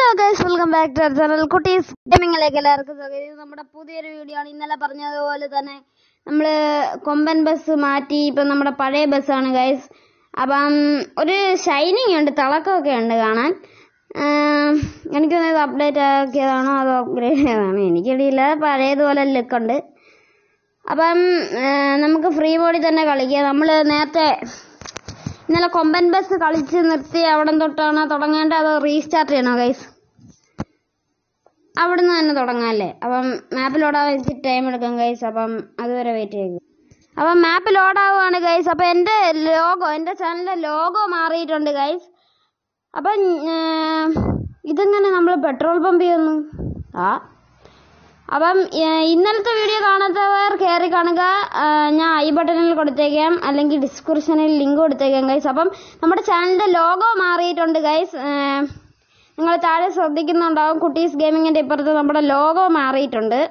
guys welcome back to channel Kuttees ഗെയിമിങ്ങിലേക്ക് എല്ലാവർക്കും സ്വാഗതം ഇത് നമ്മുടെ പുതിയൊരു വീഡിയോ ആണ് ഇന്നലെ പറഞ്ഞതുപോലെ തന്നെ നമ്മൾ കൊമ്പൻ ബസ് മാറ്റി ഇപ്പം നമ്മുടെ പഴയ ബസ്സാണ് ഗൈസ് അപ്പം ഒരു ഷൈനിങ് ഉണ്ട് തിളക്കമൊക്കെ ഉണ്ട് കാണാൻ ആം, എനിക്കൊന്ന് ഇത് അപ്ഡേറ്റ് ആക്കിയതാണോ അതോ അപ്ഗ്രേഡ് ചെയ്തതാണോ എനിക്കറിയില്ല പഴയതുപോലെ ലുക്ക് ഉണ്ട് അപ്പം ആ, നമുക്ക് ഫ്രീ ബോഡി തന്നെ കളിക്കാം നമ്മൾ നേരത്തെ ഇന്നലെ കൊമ്പൻ ബസ് കളിച്ച് നിർത്തി അവിടെ തൊട്ടാണ് തുടങ്ങേണ്ടത് അതോ റീസ്റ്റാർട്ട് ചെയ്യണോ ഗൈസ് അവിടുന്ന് തന്നെ തുടങ്ങാല്ലേ അപ്പം മാപ്പ് ലോഡാവാൻ ഇച്ചിരി ടൈം എടുക്കും ഗൈസ് അപ്പം അതുവരെ വെയിറ്റ് ചെയ്യും അപ്പം മാപ്പ് ലോഡാവുകയാണ് ഗൈസ് അപ്പം എൻ്റെ ലോഗോ എൻ്റെ ചാനലിൻ്റെ ലോഗോ മാറിയിട്ടുണ്ട് ഗൈസ് അപ്പം ഏർ, ഇതെങ്ങനെ നമ്മൾ പെട്രോൾ പമ്പ് ചെയ്യുന്നു ആ അപ്പം ഏർ, ഇന്നലത്തെ വീഡിയോ കാണാത്തവർ കയറി കാണുക ആ, ഞാൻ ഐ ബട്ടണിൽ കൊടുത്തേക്കാം അല്ലെങ്കിൽ ഡിസ്ക്രിപ്ഷനിൽ ലിങ്ക് കൊടുത്തേക്കാം ഗൈസ് അപ്പം നമ്മുടെ ചാനലിൻ്റെ ലോഗോ മാറിയിട്ടുണ്ട് ഗൈസ് നിങ്ങൾ താഴെ ശ്രദ്ധിക്കുന്നുണ്ടാവും കുട്ടീസ് ഗെയിമിങ്ങിൻ്റെ ഇപ്പുറത്ത് നമ്മുടെ ലോഗോ മാറിയിട്ടുണ്ട്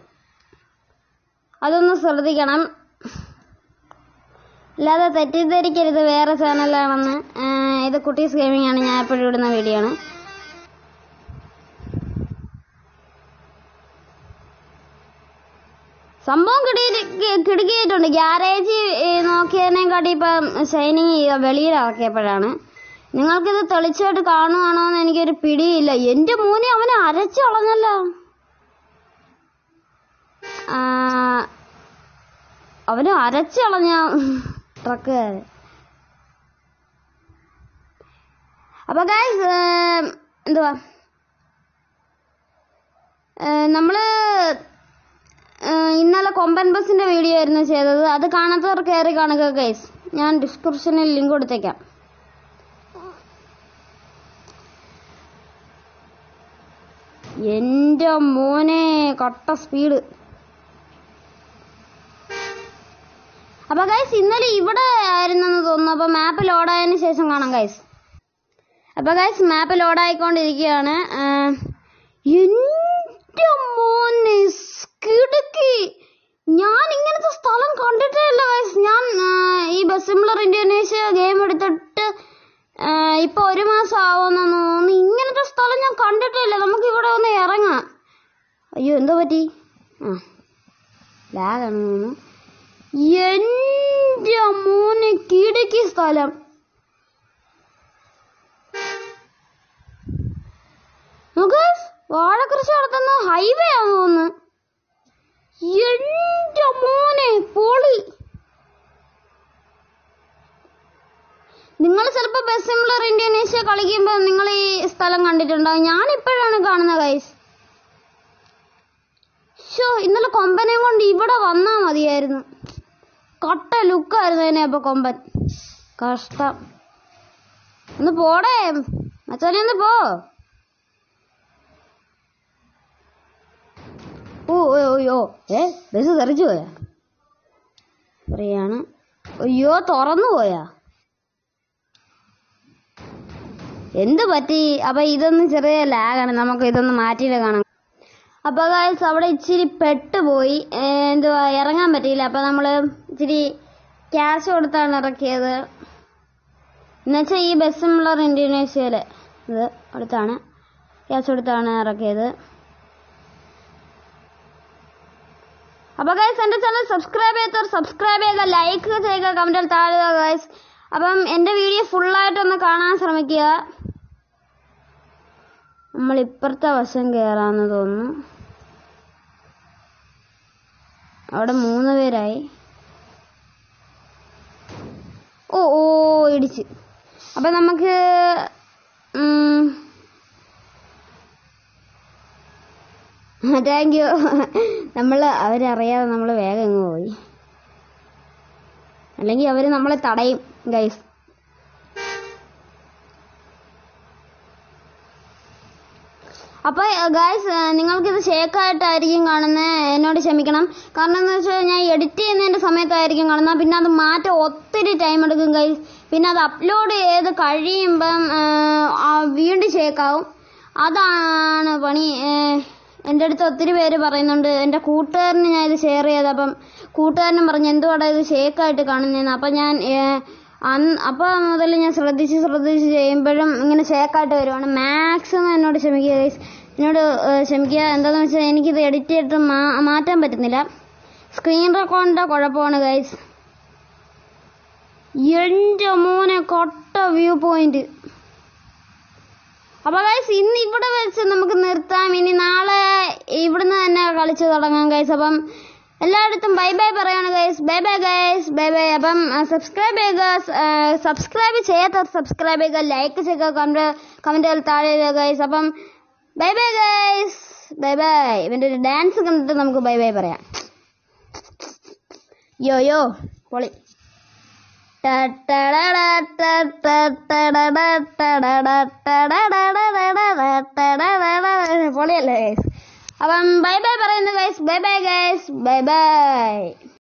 അതൊന്ന് ശ്രദ്ധിക്കണം അല്ലാതെ തെറ്റിദ്ധരിക്കരുത് വേറെ ചാനലാണെന്ന് ഏർ, ഇത് കുട്ടീസ് ഗെയിമിംഗ് ആണ് ഞാൻ എപ്പോഴും ഇടുന്ന വീഡിയോ ആണ് സംഭവം കിടി കിടുക്കിയിട്ടുണ്ട് ഗ്യാരേജ് നോക്കിയതിനെക്കാട്ടി ഇപ്പം ഷൈനിങ് വെളിയിൽ ഇറക്കിയപ്പോഴാണ് നിങ്ങൾക്കിത് തെളിച്ചായിട്ട് കാണുവാണോ എന്ന് എനിക്കൊരു പിടിയില്ല എൻ്റെ മോനെ അവനെ അരച്ചു കളഞ്ഞല്ലോ ആ, അവന് അരച്ചു കളഞ്ഞ ട്രക്കുകാരൻ അപ്പൊ ഗായ്സ് എന്തുവാ ഏഹ് നമ്മള് ഏഹ് ഇന്നലെ കൊമ്പൻ ബസിന്റെ വീഡിയോ ആയിരുന്നു ചെയ്തത് അത് കാണാത്തവർ കയറി കാണുക ഗൈസ് ഞാൻ ഡിസ്ക്രിപ്ഷനിൽ ലിങ്ക് കൊടുത്തേക്കാം എന്റെ മോനെ കട്ട സ്പീഡ് അപ്പൊ ഗൈസ് ഇന്നലെ ഇവിടെ ആയിരുന്നെന്ന് തോന്നുന്നു അപ്പൊ മാപ്പ് ലോഡായതിനു ശേഷം കാണാം ഗൈസ് അപ്പൊ ഗൈസ് മാപ്പ് ലോഡായിക്കൊണ്ടിരിക്കുകയാണ് ആഹ് എന്റെ മോനെ കിടുക്കി ഞാൻ ഇങ്ങനത്തെ സ്ഥലം കണ്ടിട്ടേ ഇല്ല ഗൈസ് ഞാൻ ആ, ഈ ബസ് സിംലർ ഇന്തോനേഷ്യ ഗെയിം എടുത്തിട്ട് ആ, ഇപ്പൊ ഒരു മാസം ആവുമെന്ന് തോന്നുന്നു ഇങ്ങനത്തെ സ്ഥലം ഞാൻ കണ്ടിട്ടേ ഇല്ല നമുക്ക് ഇവിടെ ഒന്ന് ഇറങ്ങാം അയ്യോ എന്തോ പറ്റി ആ ലാഗാണ് തോന്നുന്നു എന്റെ മോനെ കിടക്കി സ്ഥലം നമുക്ക് വാഴക്കൃഷി നടത്തുന്ന ഹൈവേ ആണെന്ന് തോന്നുന്നു എന്റെ മോനെ പൊളി നിങ്ങൾ ചിലപ്പോൾ ബസ് സിംലർ ഇന്തോനേഷ്യ കളിക്കുമ്പോൾ നിങ്ങൾ ഈ സ്ഥലം കണ്ടിട്ടുണ്ടാവും ഞാൻ ഇപ്പോഴാണ് കാണുന്നത് ഗൈസ് ഷോ ഇന്നലെ കൊമ്പനെയും കൊണ്ട് ഇവിടെ വന്നാ മതിയായിരുന്നു കട്ട ലുക്കായിരുന്നു അതിനെ അപ്പൊ കൊമ്പൻ കഷ്ടം ഒന്ന് പോടേ മച്ചാനെ ഒന്ന് പോ ഓ ഓ അയ്യോ ഏ ബസ് തെറിച്ചു പോയാ പറയാണ് അയ്യോ തുറന്നു പോയാ എന്ത് പറ്റി അപ്പൊ ഇതൊന്ന് ചെറിയ ലാഗാണ് നമുക്ക് ഇതൊന്ന് മാറ്റിയിട്ട് കാണാം അപ്പൊ ഗായ്സ് അവിടെ ഇച്ചിരി പെട്ടുപോയി ഏ, എന്തുവാ ഇറങ്ങാൻ പറ്റിയില്ല അപ്പൊ നമ്മള് ഇച്ചിരി ക്യാഷ് കൊടുത്താണ് ഇറക്കിയത് എന്നുവെച്ചാൽ ഈ ബസ്സുള്ള ഇന്തോനേഷ്യയില് ഇത് അടുത്താണ് ക്യാഷ് കൊടുത്താണ് ഇറക്കിയത് അപ്പൊ ഗൈസ് എന്റെ ചാനൽ സബ്സ്ക്രൈബ് ചെയ്യാത്തവർ സബ്സ്ക്രൈബ് ചെയ്യുക ലൈക്ക് ചെയ്യുക കമന്റിൽ താഴുക ഗൈസ് അപ്പം എന്റെ വീഡിയോ ഫുള്ളായിട്ടൊന്ന് കാണാൻ ശ്രമിക്കുക നമ്മൾ ഇപ്പുറത്തെ വശം കയറാന്ന് തോന്നുന്നു അവിടെ മൂന്ന് പേരായി ഓ ഓ ഇടിച്ച് അപ്പൊ നമുക്ക് ഉം, താങ്ക് യു നമ്മൾ അവരറിയാതെ നമ്മൾ വേഗം അങ്ങ് പോയി അല്ലെങ്കിൽ അവർ നമ്മളെ തടയും ഗൈസ് അപ്പോൾ ഗായ്സ് നിങ്ങൾക്കിത് ഷേക്കായിട്ടായിരിക്കും കാണുന്നത് എന്നോട് ക്ഷമിക്കണം കാരണം എന്ന് വെച്ചാൽ ഞാൻ എഡിറ്റ് ചെയ്യുന്നതിൻ്റെ സമയത്തായിരിക്കും കാണുന്നത് പിന്നെ അത് മാറ്റം ഒത്തിരി ടൈം എടുക്കും ഗൈസ് പിന്നെ അത് അപ്ലോഡ് ചെയ്ത് കഴിയുമ്പം ആ, ആ, വീണ്ടും ഷേക്കാവും അതാണ് പണി ഏഹ്, എൻ്റെ അടുത്ത് ഒത്തിരി പേര് പറയുന്നുണ്ട് എൻ്റെ കൂട്ടുകാരന് ഞാൻ ഇത് ഷെയർ ചെയ്തപ്പം കൂട്ടുകാരനും പറഞ്ഞു എന്തുവാടാ ഇത് ഷേക്കായിട്ട് കാണുന്നതെന്ന് അപ്പം ഞാൻ ഏഹ്, അന്ന് അപ്പോൾ മുതൽ ഞാൻ ശ്രദ്ധിച്ച് ശ്രദ്ധിച്ച് ചെയ്യുമ്പോഴും ഇങ്ങനെ ഷേക്കായിട്ട് വരുവാണ് മാക്സിമം എന്നോട് ക്ഷമിക്കുക ഗൈസ് എന്നോട് ഏഹ്, ക്ഷമിക്കുക എന്താണെന്ന് വെച്ചാൽ എനിക്കിത് എഡിറ്റ് ചെയ്തിട്ട് മാ മാറ്റാൻ പറ്റുന്നില്ല സ്ക്രീൻ റെക്കോർഡിൻ്റെ കുഴപ്പമാണ് ഗൈസ് എൻ്റെ മോനെ കൊട്ട വ്യൂ പോയിന്റ് അപ്പോൾ ഗൈസ് ഇന്ന് ഇവിടെ വെച്ച് നമുക്ക് നിർത്താം ഇനി നാളെ ഇവിടുന്ന് തന്നെ കളിച്ച് തുടങ്ങാം ഗൈസ് അപ്പം എല്ലായിടത്തും ബൈ ബൈ പറയാണ് guys bye bye guys bye bye അപ്പം സബ്സ്ക്രൈബ് ചെയ്യുക സബ്സ്ക്രൈബ് ചെയ്യാത്തവർ സബ്സ്ക്രൈബ് ചെയ്യുക ലൈക്ക് ചെയ്യുക കമന്റ് കമൻറ്റുകൾ താഴെ ഇടുക ഗൈസ് അപ്പം bye bye guys bye bye ഇവൻ്റെ ഒരു ഡാൻസ് കണ്ടിട്ട് നമുക്ക് ബൈ ബൈ പറയാം യോ യോ പൊളി പൊളിയല്ലേ ഗൈസ് അപ്പം ബൈ ബൈ പറയുന്നു guys bye bye guys bye by